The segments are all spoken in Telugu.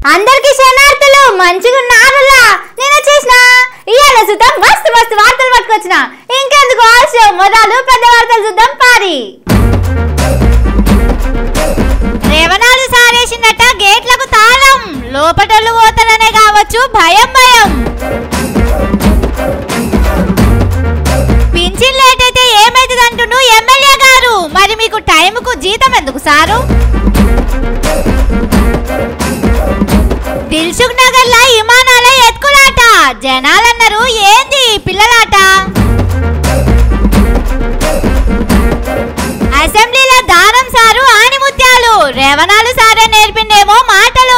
అందరికి శనార్థులు మంచిగా ఉన్నారులా నేను వచ్చేసిన ఇవాళ చూద్దాం మస్తు మస్తు వార్తలు పట్టుకొచ్చిన ఇంకెందుకు ఆలస్యం మొదలు పెద్ద వార్తలు చూద్దాం పారి రేవనాలు సారేసిందట గేట్లకు తాళం లోపటోళ్ళు పోతారనే కావచ్చు భయం భయం పింఛన్ లేట్ అయితే ఏమైతుంది అంటుండు ఎమ్మెల్యే గారు మరి మీకు టైంకు జీతం ఎందుకు సారు దిల్సుఖ్ నగర్ లా విమానాల ఎత్తుకులాట జనాలన్నారు ఏంది పిల్లలాట అసెంబ్లీలో దానం సారు ఆణిముత్యాలు రేవనాలు సారే నేర్పిండేమో మాటలు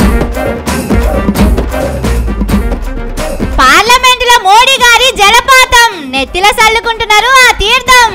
పార్లమెంటులో మోడీ గారి జలపాతం నెత్తిల సల్లుకుంటున్నారు ఆ తీర్థం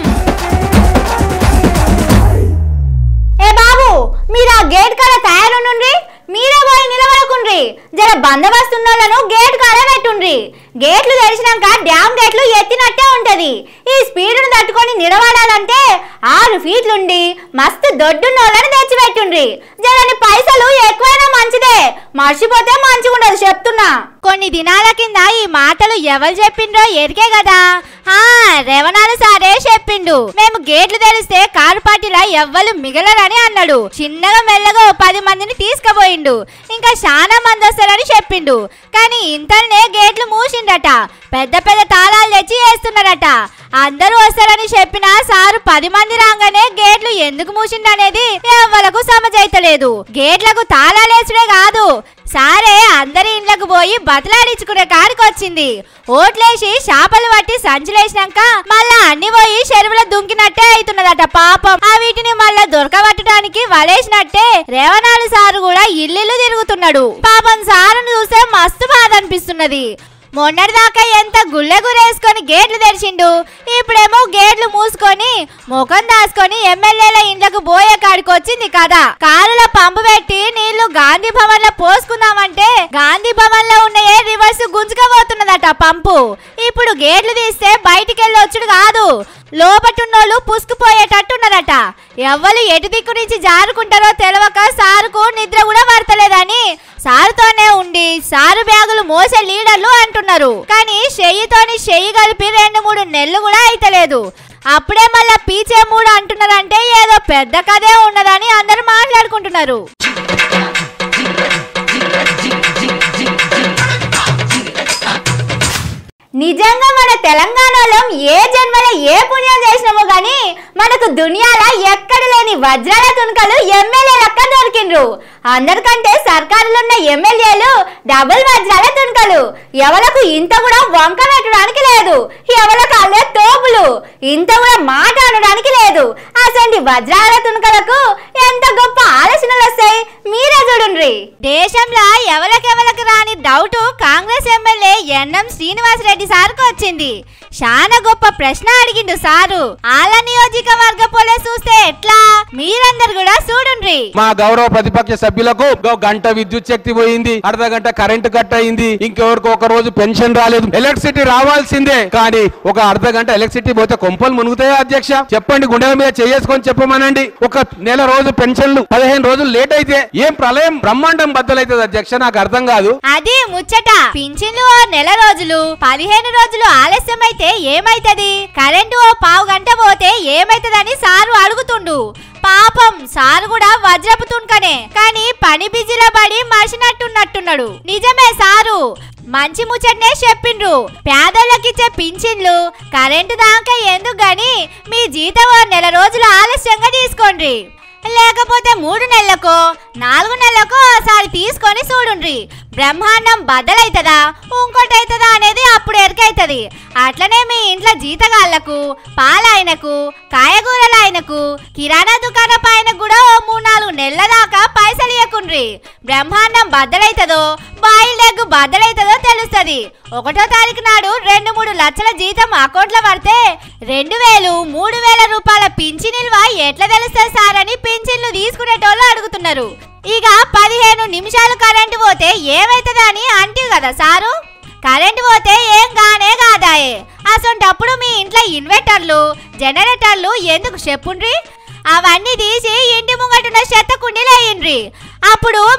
ఏ బాబు మీరు ఆ గేట్ కాడ తయారుండ్రి మీరే పోయి నిలబడకుండ్రి జర బందోబస్తు ఉన్నోళ్ళను గేట్ కాడ పెట్టుండ్రి గేట్లు తెరిచినాక డ్యామ్ గేట్లు ఎత్తినట్టే ఉంటది ఈ స్పీడును తట్టుకొని నిలబడాలంటే ఆరు ఫీట్లుండి మస్తు దొడ్డున్నోళ్ళని తెచ్చిపెట్టుండ్రి జరని పైసలు ఎక్కువైనా మంచిదే మర్చిపోతే మంచిగుండదు చెప్తున్నా కొన్ని దినాల కింద ఈ మాటలు ఎవరు చెప్పిండ్రో ఎరికే కదా ఆ రేవణాలు సారే చెప్పిండు మేము గేట్లు తెరిస్తే కారు పార్టీలా ఎవ్వరు మిగలరని అన్నాడు చిన్నగా మెల్లగా ఓ పది మందిని తీసుకుపోయిండు ఇంకా చాలా మంది వస్తారని చెప్పిండు కానీ ఇంతనే గేట్లు మూసిండట పెద్ద పెద్ద తాళాలు తెచ్చి వేస్తున్నారట అందరూ వస్తారని చెప్పిన సారు పది మంది రాగానే గేట్లు ఎందుకు మూసిండనేది ఎవ్వలకు సమజైతలేదు గేట్లకు తాళాలేసుడే కాదు సారే అందరి ఇండ్లకు పోయి బతలాడించుకునే కాడికి వచ్చింది ఓట్లేసి చేపలు పట్టి సంచులేసినాక మళ్ళా అన్ని పోయి చెరువులో దుంకినట్టే అవుతున్నదట పాపం ఆ వీటిని మళ్ళా దొరకబట్టడానికి వలేసినట్టే రేవనాలు సారు కూడా ఇల్లు తిరుగుతున్నాడు పాపం సారును చూస్తే మస్తు బాధ అనిపిస్తున్నది మొన్నటిదాకా ఎంత గుళ్ళె గురేసుకొని గేట్లు తెరిచిండు ఇప్పుడేమో గేట్లు మూసుకొని ముఖం దాచుకొని ఎమ్మెల్యేల ఇండ్లకు పోయే కాడికి వచ్చింది కదా కారులో పంపు పెట్టి నీళ్లు గాంధీ భవన్ లో పోసుకుందామంటే గాంధీ భవన్ లో ఉన్నయే రివర్స్ గుంజుకపోతున్నదట పంపు ఇప్పుడు గేట్లు తీస్తే బయటికి వెళ్ళి వచ్చుడు కాదు లోపటున్నోళ్ళు పుసుకుపోయేటట్టున్నారట ఎవ్వరు ఎటు దిక్కు నుంచి జారుకుంటారో తెలవక సారుకు నిద్ర కూడా పడతలేదని సారుతోనే ఉండి సారు బ్యాగులు మోసే లీడర్లు అంటున్నారు కానీ చెయ్యితోని చెయ్యి కలిపి రెండు మూడు నెలలు కూడా అయితలేదు అప్పుడే మళ్ళా పీచే మూడు అంటున్నారంటే ఏదో పెద్ద కథే ఉన్నదని అందరూ మాట్లాడుకుంటున్నారు నిజంగా మన తెలంగాణలో ఏ జన్మలో ఏ పుణ్యం చేసినామో గాని మనకు దునియాల ఎక్కడ లేని వజ్రాల తుణుకలు ఎమ్మెల్యే లెక్క దొరికిండ్రు అందరికంటే సర్కారులో ఉన్న ఎమ్మెల్యేలు డబుల్ వజ్రాల తుణుకలు ఎవలకు ఇంత కూడా వంక పెట్టడానికి లేదు ఎవలకు అల్లే తోపులు ఇంత కూడా మాట అనడానికి లేదు అసలు వజ్రాల తుణుకలకు ఎంత గొప్ప ఆలోచనలు వస్తాయి మీరే చూడండి దేశంలో ఎవరికెవరికి రాని doubt Congress MLA NM Srinivasa Reddy సార్కు వచ్చింది చాలా గొప్ప ప్రశ్న అడిగిండు సారు ఆల నియోజకవర్గ పోలే చూస్తే ఎట్లా మీరందరు కూడా చూడుండ్రి మా గౌరవ ప్రతిపక్ష సభ్యులకు ఒక గంట విద్యుత్ శక్తి పోయింది అర్ధ గంట కరెంటు కట్ అయింది ఇంకెవరికి ఒక రోజు పెన్షన్ రాలేదు ఎలక్ట్రిసిటీ రావాల్సిందే కానీ ఒక అర్ధ గంట ఎలక్ట్రిసిటీ పోతే కొంపలు మునుగుతాయా అధ్యక్ష చెప్పండి గుండెల మీద చేసుకొని చెప్పమనండి ఒక నెల రోజు పెన్షన్లు పదిహేను రోజులు లేట్ అయితే ఏం ప్రళయం బ్రహ్మాండం బద్దలైతుంది అధ్యక్ష నాకు అర్థం కాదు అది ముచ్చట పింఛన్లు ఓ నెల రోజులు పదిహేను రోజులు ఆలస్యం అయితే ఏమైతది కరెంటు ఓ పావు గంట పోతే ఏమైతదని సారు అడుగుతుండు పాపం సారు కూడా వజ్రపు తుణుకనే కానీ పని బిజీలో పడి మర్చినట్టున్నట్టున్నాడు నిజమే సారు మంచి ముచ్చటనే చెప్పిండ్రు పేదోళ్ళకిచ్చే పింఛన్లు కరెంటు దాకా ఎందుకు గాని మీ జీతం ఓ నెల రోజులు ఆలస్యంగా తీసుకోండి లేకపోతే మూడు నెలలకో నాలుగు నెలలకో ఒకసారి తీసుకొని చూడుండ్రి బ్రహ్మాండం బద్దలైతదా ఇంకోటి అవుతుందా అనేది అప్పుడు ఎరకైతది అట్లనే మీ ఇంట్లో జీతగాళ్లకు పాలాయనకు కాయగూరల ఆయనకు కిరాణా దుకాణపు ఆయనకు కూడా ఓ మూడు నాలుగు నెలల దాకా పైసలు ఇవ్వకుండ్రి బ్రహ్మాండం బద్దలైతదో బాయిల్ ఎగ్ బద్దలైతదో తెలుస్తది ఒకటో తారీఖు నాడు రెండు మూడు లక్షల జీతం అకౌంట్లో పడితే రెండు వేలు మూడు వేల రూపాయల పింఛన్ నిల్వ ఎట్లా తెలుస్తుంది సార్ అని పింఛన్లు తీసుకునేటోళ్ళు అడుగుతున్నారు ఇక పదిహేను నిమిషాలు కరెంటు పోతే ఏమైతుందా అని అంటివి కదా సారు కరెంటు పోతే ఏం కానే కాదాయే అసొంటప్పుడు మీ ఇంట్లో ఇన్వర్టర్లు జనరేటర్లు ఎందుకు చెప్పుండ్రి అవన్నీ తీసి ఇంటి ముంగటున్న చెత్త కుండీలో వేయండ్రి అప్పుడు మీరు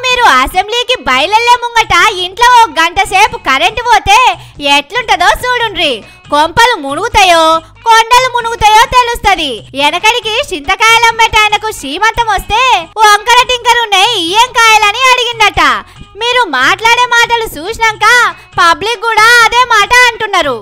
అసెంబ్లీకి బయలుదేరే ముంగట ఇంట్లో ఒక గంట సేపు కరెంటు పోతే ఎట్లుంటదో చూడుండ్రి కొంపలు మునుగుతాయో కొండలు మునుగుతాయో తెలుస్తది వెనకడికి చింతకాయలమ్మేట ఆయనకు శ్రీమంతం వస్తే వంకర టింకరున్నాయి ఇయ్యం కాయలని అడిగిందట మీరు మాట్లాడే మాటలు చూసినాక పబ్లిక్ కూడా అదే మాట అంటున్నారు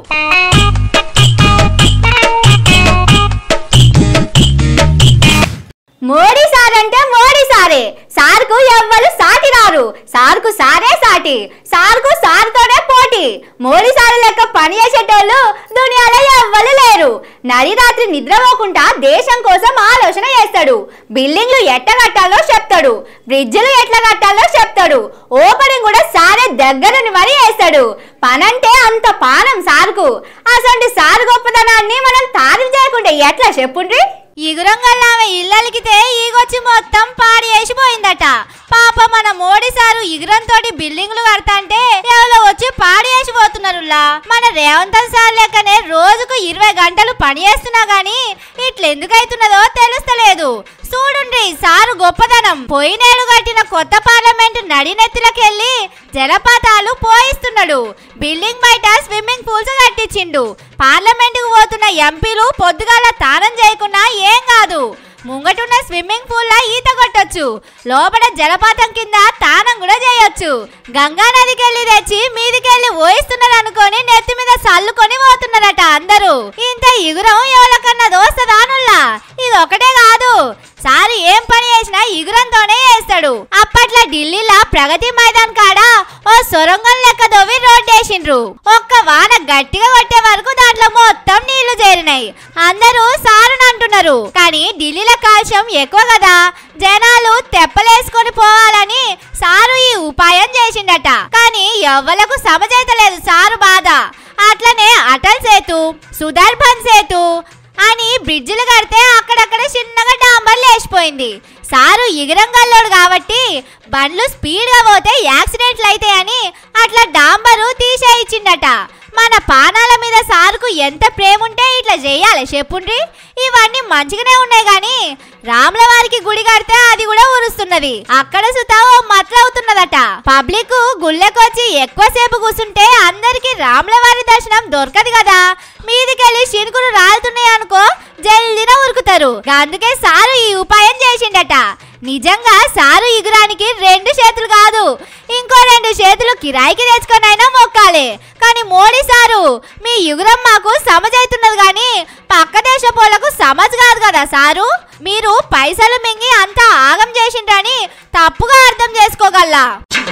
మోడీ సార్ అంటే మోడీ సారే సార్కు ఎవ్వరు సాటి రారు సార్కు సారే సాటి సార్కు సార్తోనే పోటీ మోడీ సార్ లెక్క పని చేసేటోళ్ళు దునియాలో ఎవ్వరు లేరు నడి రాత్రి నిద్రపోకుండా దేశం కోసం ఆలోచన చేస్తాడు బిల్డింగ్లు ఎట్ట కట్టాలో చెప్తాడు బ్రిడ్జిలు ఎట్లా కట్టాలో చెప్తాడు ఓపెనింగ్ కూడా సారే దగ్గరుండి మరీ వేస్తాడు పనంటే అంత పానం సార్కు అసలు సార్ గొప్పతనాన్ని మనం తారీఫ్ చేయకుండా ఎట్లా చెప్పుండ్రి ఇగురంగల్లా ఆమె ఇల్లలికితే ఈగొచ్చి మొత్తం పాడి వేసిపోయిందట పాప మన మోడీ సారు ఇగురంతోటి బిల్డింగ్లు కడతాంటే ఎవరో వచ్చి పాడి వేసిపోతున్నారులా మన రేవంత్ సార్ లెక్కనే రోజుకు ఇరవై గంటలు పని చేస్తున్నా గానీ ఇట్లెందుకు అవుతున్నదో తెలుస్తలేదు చూడుండ్రి సారు గొప్పదనం పోయినేడు కట్టిన కొత్త పార్లమెంట్ నడినెత్తులకెళ్ళి జలపాతాలు పోయిస్తున్నాడు బిల్డింగ్ బయట స్విమ్మింగ్ పూల్స్ కట్టించిండు పార్లమెంటుకు పోతున్న ఎంపీలు పొద్దుగాల తానం చేయకుండా ఏం కాదు ముంగటున్న స్విమ్మింగ్ పూల్ లా ఈత కొట్టొచ్చు లోపల జలపాతం కింద తానం కూడా చేయొచ్చు గంగా నదికి వెళ్ళి తెచ్చి మీదికెళ్ళి ఓయిస్తున్నారు అనుకొని నెత్తి మీద సల్లుకొని పోతున్నారట అందరూ ఇంత ఇగురం ఎవరికన్నా దోస్తదానుల్లా ఇది ఒకటే కాదు సారు ఏం పని చేసినా ఇగురంతోనే చేస్తాడు అప్పట్లో ఢిల్లీలో ప్రగతి మైదాన్ కాడ ఓ సొరంగం లెక్క దొవి రోడ్డేసిండ్రు ఒక్క వాన గట్టిగా కొట్టే వరకు దాంట్లో మొత్తం నీళ్లు చేరినాయి అందరూ సారుని అంటున్నారు కానీ ఢిల్లీలో కాల్షియం ఎక్కువ కదా జనాలు తెప్పలేసుకొని పోవాలని సారు ఈ ఉపాయం చేసిండట కానీ ఎవ్వలకు సమజైతలేదు సారు బాధ అట్లనే అటల్ సేతు సుదర్భన్ సేతు అని బ్రిడ్జిలు కడితే అక్కడక్కడ చిన్నగా డాంబర్ లేచిపోయింది సారు ఇగిరంగల్లోడు కాబట్టి బండ్లు స్పీడ్గా పోతే యాక్సిడెంట్లు అవుతాయని అట్లా డాంబరు తీసేయిచ్చిండట మన పానాల మీద సారుకు ఎంత ప్రేమ ఉంటే ఇట్లా చేయాలి చెప్పుండ్రి ఇవన్నీ మంచిగానే ఉన్నాయి కానీ రాముల వారికి గుడి కడితే అది కూడా ఉరుస్తున్నది అక్కడ సుతా ఓ మట్లవుతున్నదట పబ్లిక్ గుళ్ళకొచ్చి ఎక్కువసేపు కూర్చుంటే అందరికి రాముల వారి దర్శనం దొరకదు కదా మీదికెళ్ళి శినుకులు రాలుతున్నాయి అనుకో జల్దిన ఉరుకుతారు అందుకే సారు ఈ ఉపాయం చేసిండట నిజంగా సారు ఇగురానికి రెండు చేతులు కాదు ఇంకో రెండు చేతులు కిరాయికి తెచ్చుకొనైనా మొక్కాలి కానీ మోడీ సారు మీ యుగురం మాకు సమజైతున్నది కానీ పక్క దేశ పోలకు సమజ్ కాదు కదా సారు మీరు పైసలు మింగి అంతా ఆగం చేసిండ్రని తప్పుగా అర్థం చేసుకోగల్లా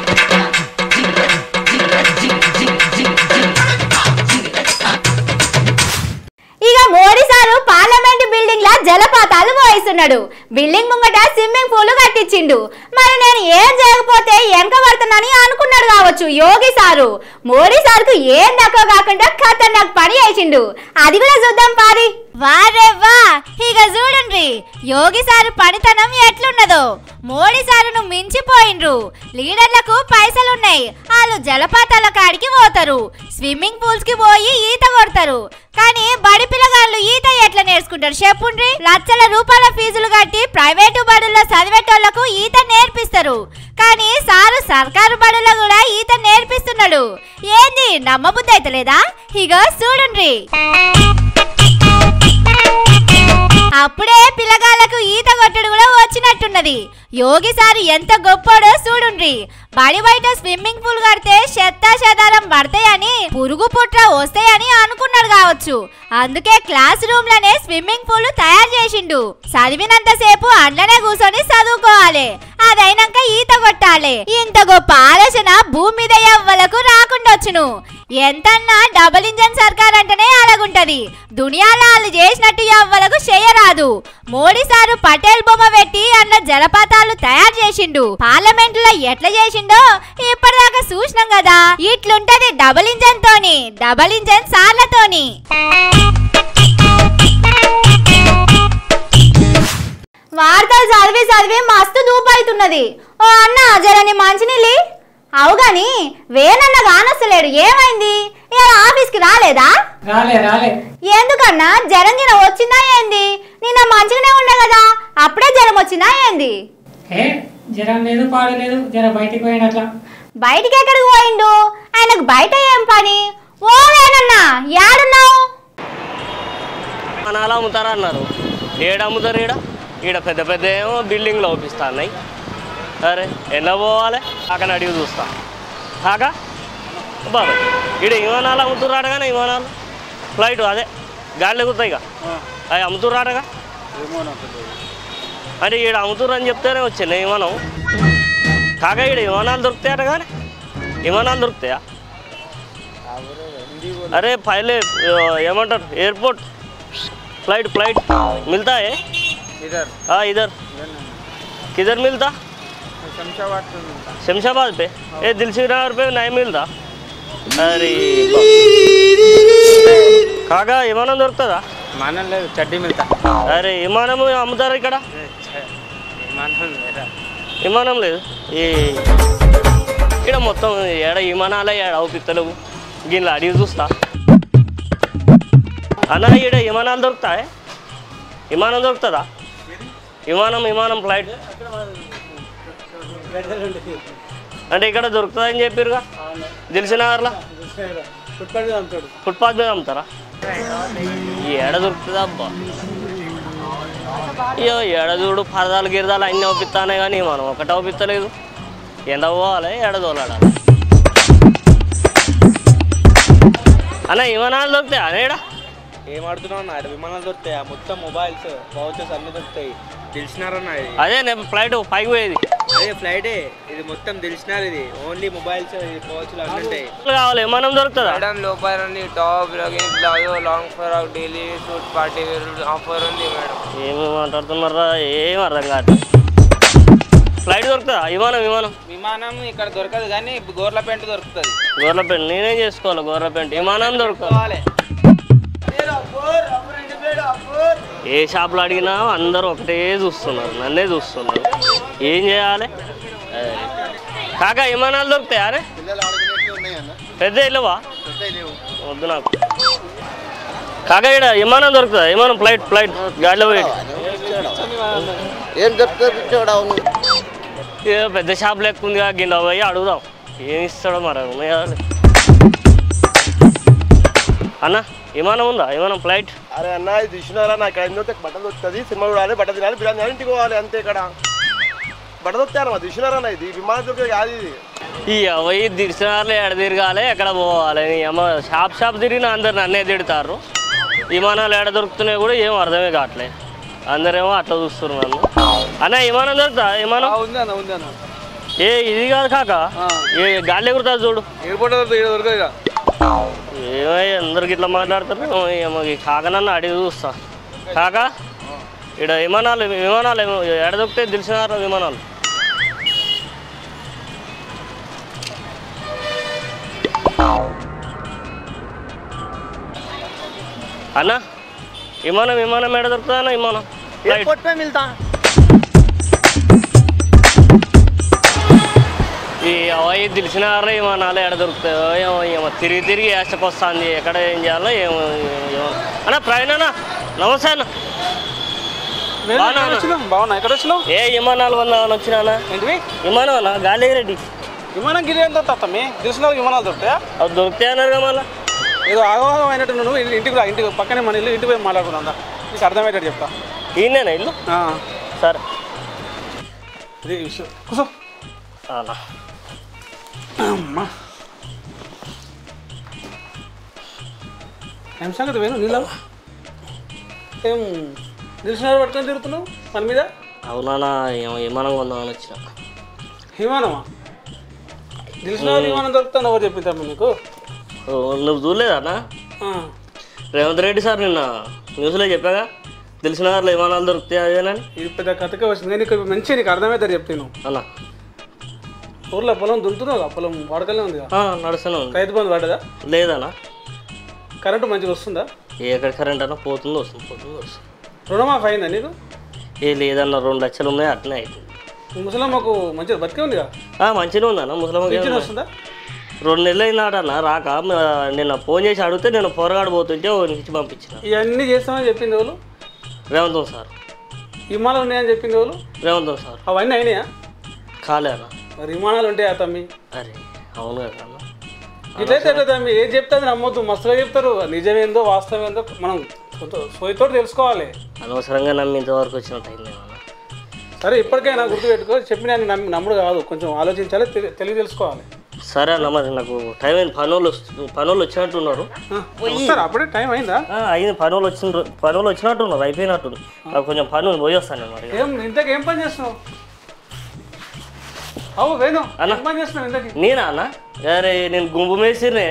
ఇక మోడీ సారు పార్లమెంట్ బిల్డింగ్ లా జలపాతాలు పోయిస్తున్నాడు బిల్డింగ్ ముంగట స్విమ్మింగ్ పూల్ కట్టించిండు మరి నేను ఏం చేయకపోతే ఎంక పడుతున్నానని అనుకున్నాడు కావచ్చు యోగి సారు మోడీ సార్కు ఏం దక్కువ కాకుండా ఖతర్నాక్ పని చేసిండు అది కూడా చూద్దాం పారి వారే వా ఇక చూడండి యోగి సారు పనితనం ఎట్లున్నదో మోడీ సారును మించిపోయిండ్రు లీడర్లకు పైసలున్నాయి వాళ్ళు జలపాతాల కాడికి పోతారు స్విమ్మింగ్ పూల్స్ కి పోయి ఈత కొడతారు కానీ బడి పిల్లగాళ్ళు ఈత ఎట్లా నేర్చుకుంటారు చెప్పుండ్రి లక్షల రూపాయల ఫీజులు కట్టి ప్రైవేటు బడుల్లో చదివేటోళ్లకు ఈత నేర్పిస్తారు కానీ సారు సర్కారు బడుల్లో కూడా ఈత నేర్పిస్తున్నాడు ఏంది నమ్మబుద్ధి అయితలేదా ఇగో చూడుండ్రి అప్పుడే పిల్లగాళ్ళకు ఈత కొట్టడు కూడా వచ్చినట్టున్నది యోగి సారు ఎంత గొప్పోడో చూడుండ్రి బడి బయట స్విమ్మింగ్ పూల్ కడితే చెత్త చెదారం పడతాయని పురుగు పుట్ర వస్తాయని అనుకున్నాడు కావచ్చు అందుకే క్లాస్ రూమ్ లోనే స్విమ్మింగ్ పూల్ తయారు చేసిండు చదివినంత సేపు అండ్లనే కూర్చొని చదువుకోవాలి అదైనాక ఈత కొట్టాలి ఇంత గొప్ప ఆలోచన భూమి మీద ఎవ్వలకు రాకుండొచ్చును ఎంతన్నా డబుల్ ఇంజన్ సర్కార్ అంటేనే అలాగుంటది దునియాలో వాళ్ళు చేసినట్టు ఎవ్వలకు చేయరాదు మోడీ సారు పటేల్ బొమ్మ పెట్టి అన్న జలపాతాలు తయారు చేసిండు పార్లమెంట్ లో ఎట్లా చేసిండో ఇప్పటిదాకా చూసినాం కదా ఇట్లుంటది డబుల్ ఇంజన్ తోని డబుల్ ఇంజన్ సార్లతోని వార్తలు చదివి చదివి మస్తు దూపైతున్నది ఓ అన్న జరని మంచినీళ్ళి అవు గాని వేనన్న కానొస్తలేడు ఏమైంది ఇలా ఆఫీస్కి రాలేదా రాలే రాలే ఎందుకన్నా జ్వరం గిన వచ్చిందా ఏంది నిన్న మంచిగానే ఉండే కదా అప్పుడే జ్వరం వచ్చిందా ఏంది ఏ జ్వరం లేదు పాడలేదు జర బయటికి పోయిన అట్లా బయటికి ఎక్కడికి పోయిండు ఆయనకు బయట ఏం పని ఓ వేణన్నా యాడున్నావు అనాలు అమ్ముతారా అన్నారు ఏడ అమ్ముతారు ఈడ ఈడ పెద్ద పెద్ద ఏమో బిల్డింగ్లో ఒప్పిస్తా అన్నాయి సరే ఎలా పోవాలి అక్కడ అడిగి చూస్తా కాక బాబా ఈడ విమానాలు అమ్ముతున్నారటగానే విమానాలు ఫ్లైట్ అదే గాలి ఎగుతాయి ఇక అవి అమ్ముతున్నారటగా అంటే ఈడ అమ్ముతుర్రు అని చెప్తేనే వచ్చింది విమానం కాక ఈడ విమానాలు దొరుకుతాయట కానీ విమానాలు దొరుకుతాయా अरे पहले अ, ఏమంటారు एयरपोर्ट फ्लाइट फ्लाइट मिलता है इधर हाँ इधर किधर मिलता शमशाबाद पे मिलता शमशाबाद पे ये दिलसी नगर पे नहीं मिलता अरे కాగా విమానం దొరుకుతుందా मानल ले चड्डी मिलता అరే విమానం అమ్ముతారా ఇక్కడ मानल मेरा విమానం లేదు ఈ ఇక్కడ మొత్తం ఏడ విమానాలే ఏడ అవుపిత్తలేవు గిన్నెలు అడిగి చూస్తా అన్న ఈడ విమానాలు దొరుకుతాయి విమానం దొరుకుతుందా విమానం విమానం ఫ్లైట్ అంటే ఇక్కడ దొరుకుతుందని చెప్పారుగా దిల్సినగర్లో ఫుట్పాత్ మీద అమ్ముతారా ఈ ఏడ దొరుకుతుందా అబ్బా అయ్యో ఏడ చూడు పరదాలు గిరదాలు అన్నీ అవుపిస్తానే కానీ మనం ఒకటి అవుపిస్తలేదు ఎంత పోవాలి ఏడ తోలాడాలి అన్న విమానాలు దొరుకుతాయి అనేడా ఏం ఆడుతున్నావు అన్న ఇక్కడ విమానాలు దొరుకుతాయి మొత్తం మొబైల్స్ పౌచెస్ అన్ని దొరుకుతాయి తెలిసినారన్న ఇది అదే నేను ఫ్లైట్ పైకి పోయేది అదే ఫ్లైటే ఇది మొత్తం తెలిసినారు ఇది ఓన్లీ మొబైల్స్ పౌచ్లు అన్ని ఉంటాయి కావాలి విమానం దొరుకుతుందా మేడం లోపల ఉంది top legging palazzo long frock daily suit party wear offer ఉంది మేడం ఏమి మాట్లాడుతున్నారా ఏం అర్థం కాదు ఫ్లైట్ దొరుకుతుందా విమానం విమానం విమానం ఇక్కడ దొరకదు కానీ గోర్ల పెంట దొరుకుతుంది గవర్నమెంట్ నేనేం చేసుకోవాలి గవర్నమెంట్ విమానం దొరకదు ఏ షాప్లో అడిగినా అందరూ ఒకటే చూస్తున్నారు నన్నే చూస్తున్నారు ఏం చేయాలి అదే. కాకా విమానాలు దొరుకుతాయి అరే పెద్ద ఇల్లవా వద్దు నాకు కాకా ఇక్కడ విమానం దొరుకుతుందా విమానం ఫ్లైట్ ఫ్లైట్ గాడిలో పోయి ఏం దొరుకుతుంది చూడవు ఏదో పెద్ద షాప్ లెక్క ఉంది గిన్నె పోయి అడుగుదాం ఏమి ఇస్తాడో మరి ఉన్నాయా లే. అన్న విమానం ఉందా విమానం ఫ్లైట్ అరే అన్న ఇది చూసినారా నాకు ఇక్కడ ఎందుకు బట్టలు దొరుకుతుంది సినిమా చూడాలి బట్ట తినాలి బిర్యానీ తినాలి, ఇంటికి పోవాలి అంతే ఇక్కడ బట్ట దొరుకుతారు మా చూసినారా ఇది విమానం దొరికేది కాదు ఇది ఈ అవయి దిరిసినారులు ఎడ తిరగాలి ఎక్కడ పోవాలి నీ అమ్మ షాప్ షాప్ తిరిగిన అందరు నన్నే తిడతారు విమానాలు ఎడ దొరుకుతున్నాయి కూడా ఏం అర్థమే కావట్లే అందరేమో అట్లా చూస్తున్నారు నన్ను అన్న విమానం దొరుకుతా విమానం ఉంది అన్న ఉంది అన్న ఏ ఇది కాదు కాక ఏ గాలి ఎగురుతా చూడు ఎయిర్పోర్ట్ దొరకదు ఇక ఏమయ్య అందరికి ఇట్లా మాట్లాడతారు ఏమో ఈ కాకనన్న అడిగి చూస్తా కాక ఇక్కడ విమానాలు విమానాలు ఏమో ఎడ దొరికితే తెలిసినారు విమానాలు అన్న విమానం విమానం ఎడ దొరుకుతుందా అన్న విమానం ఫ్లైట్ एयरपोर्ट पे मिलता ఈ అవయి తెలిసినారు విమానాలు ఎడ దొరుకుతాయో ఏమో ఏమో తిరిగి తిరిగి యాసకు వస్తుంది ఎక్కడ ఏం చేయాలో ఏమో ఏమో అన్న ప్రవీణ్ అన్న నమస్తే అన్న బాగున్నా అన్న? బాగున్నా ఎక్కడ వచ్చినావు ఏ విమానాలు వందామని వచ్చినా ఏంటివి విమానం అన్న గాలి రెడ్డి విమానం గిరి ఎంత తత్తమ్మి తెలిసిన విమానాలు దొరుకుతాయా అవి దొరుకుతాయి అన్నారు మళ్ళీ ఏదో ఆగవాగం అయినట్టు నువ్వు ఇల్లు- ఇంటికి రా ఇంటికి పక్కనే మన ఇల్లు ఇంటికి పోయి మాట్లాడుకుందాం దా. నీకు అర్థమయ్యేటట్టు చెప్తా ఈయనేనా ఇల్లు ఆ, సరే ఇది విషయం కూర్చో అన్న అమ్మా ఏం సంగతి వేణు నీళ్ళ ఏం తెలిసిన పట్టుకొని తిరుగుతున్నావు మన మీద అవునా ఏమో విమానం కొందామని వచ్చిన విమానమా తెలిసిన విమానం దొరుకుతాను ఎవరు చెప్పింది నీకు ఓ, నువ్వు చూడలేదన్నా ఆ, రేవంత్ రెడ్డి సార్ నిన్న న్యూస్లో చెప్పాగా తెలిసిన వారిలో విమానాలు దొరుకుతాయి అదేనని ఇది పెద్ద కథకే వచ్చింది నేను నీకు మంచి నీకు అర్థమవుతారు చెప్తాను అన్న ఊర్లో పొలం దున్నుతున్నావు పొలం వాడకలే ఉంది ఆ, నడుస్తూనే ఉంది రైతు బంధు పడ్డదా లేదన్నా కరెంటు మంచిగా వస్తుందా ఎక్కడ కరెంట్ అన్నా పోతుందో వస్తుంది పోతుందో వస్తుంది రుణమాఫీ అయిందా నీకు ఏ లేదన్న రెండు లక్షలు ఉన్నాయి అట్లనే అవుతుంది ఈ ముసలమ్మకు మంచిగా బతికే ఉందిగా ఆ, మంచిగా ఉందన్న ముసలమ్మ పింఛన్ వస్తుందా రెండు నెలలు అయినాడన్న రాక మ- నిన్న ఫోన్ చేసి అడిగితే నేను పొరగాడు పోతుంటే ఓ నుంచి పంపించిన ఇవన్నీ చేస్తామని చెప్పింది వాళ్ళు రేవంత్ సార్ విమానాలు ఉన్నాయని చెప్పింది వాళ్ళు రేవంత్ సార్ అవన్నీ అయినాయా కాలేనా మరి విమానాలు ఉంటాయా తమ్మి అరే అవును కదా అన్న ఇట్లయితే ఎట్లా తమ్మి ఏం చెప్తే అది నమ్మొద్దు మస్తుగా చెప్తారు నిజమేందో వాస్తవం ఏందో మనం సోయితో తెలుసుకోవాలి అనవసరంగా నమ్మి ఇంతవరకు వచ్చినట్టు అయింది అన్న సరే ఇప్పటికైనా గుర్తుపెట్టుకో చెప్పిన ఆయన నమ్మి నమ్ముడు కాదు కొంచెం ఆలోచించాలి తెలి- తెలివి తెలుసుకోవాలి సరే అన్న మరి నాకు టైం అయింది పనులు వస్తు- పనులు వచ్చినట్టున్నారు ఆ, వస్తారా అప్పుడే టైం అయిందా ఆ, అయింది పనులు వచ్చిన పనులు వచ్చినట్టున్నారు అయిపోయినట్టు నాకు కొంచెం పని ఉంది, పోయి వస్తాను నేను మరి ఏం ఇంతకు ఏం పని చేస్తున్నావు అవు వేణు అన్న. ఏం పని చేస్తున్నావు ఇంతకి నేనా అన్న అరే నేను గుంపు మేసినే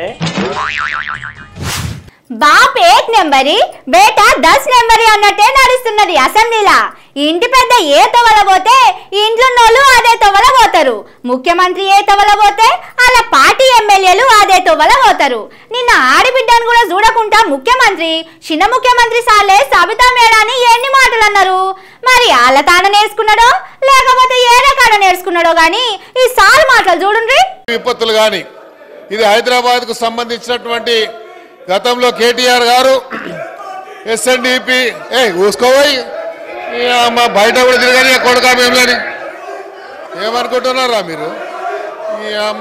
బాప్ ఏక్ నెంబరి బేటా దస్ నెంబరి అన్నట్టే నడుస్తున్నది అసెంబ్లీలా ఇంటి పెద్ద ఏ తొవల పోతే ఇంట్లోనోళ్ళు అదే తొవల పోతారు ముఖ్యమంత్రి ఏ తొవల పోతే అలా పార్టీ ఎమ్మెల్యేలు అదే తొవల పోతారు నిన్న ఆడిబిడ్డను కూడా చూడకుండా ముఖ్యమంత్రి చిన్న ముఖ్యమంత్రి సాలే సబితా మేడాని ఎన్ని మాటలు అన్నారు మరి వాళ్ళ తాన నేర్చుకున్నాడో లేకపోతే ఏ రకాడ నేర్చుకున్నాడో గాని ఈ సాల్ మాటలు చూడండి విపత్తులు కానీ ఇది హైదరాబాద్కు సంబంధించినటువంటి గతంలో కేటీఆర్ గారు ఎస్ఎన్డిపి ఏ ఊసుకోపోయి మా బయట కూడా తిరగని కొడుకా మేములని ఏమనుకుంటున్నారా మీరు ఈ అమ్మ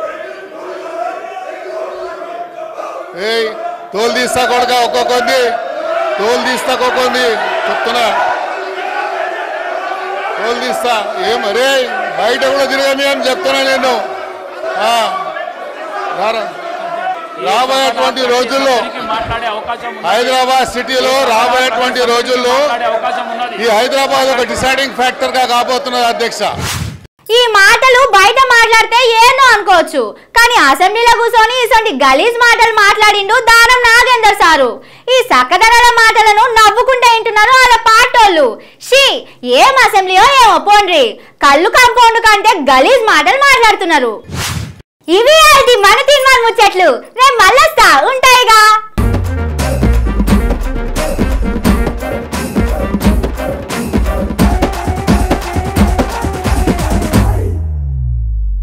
ఏయ్ తోలు తీస్తా కొడుక ఒక్కొక్కంది తోలు తీస్తా ఒక్కొక్కంది చెప్తున్నా తోలు తీస్తా ఏం అరే బయట కూడా తిరగని అని చెప్తున్నా నేను ఆ, రారా. రాబోయేటువంటి రోజుల్లో హైదరాబాద్ సిటీలో రాబోయేటువంటి రోజుల్లో ఈ హైదరాబాద్ ఒక డిసైడింగ్ ఫ్యాక్టర్ గా కాబోతున్నది అధ్యక్ష ఈ మాటలు బయట మాట్లాడితే ఏనో అనుకోవచ్చు కానీ అసెంబ్లీలో కూర్చొని ఇసొంటి గలీజ్ మాటలు మాట్లాడిండు దానం నాగేందర్ సారు ఈ సక్కదనాల మాటలను నవ్వుకుంటే వింటున్నారు వాళ్ళ పాటోళ్ళు షీ ఏం అసెంబ్లీయో ఏమో పోండ్రి కళ్ళు కాంపౌండ్ కంటే గలీజ్ మాటలు మాట్లాడుతున్నారు ఇవి అది మన తీర్మానం ముచ్చట్లు రేపు మళ్ళొస్తా ఉంటాయిగా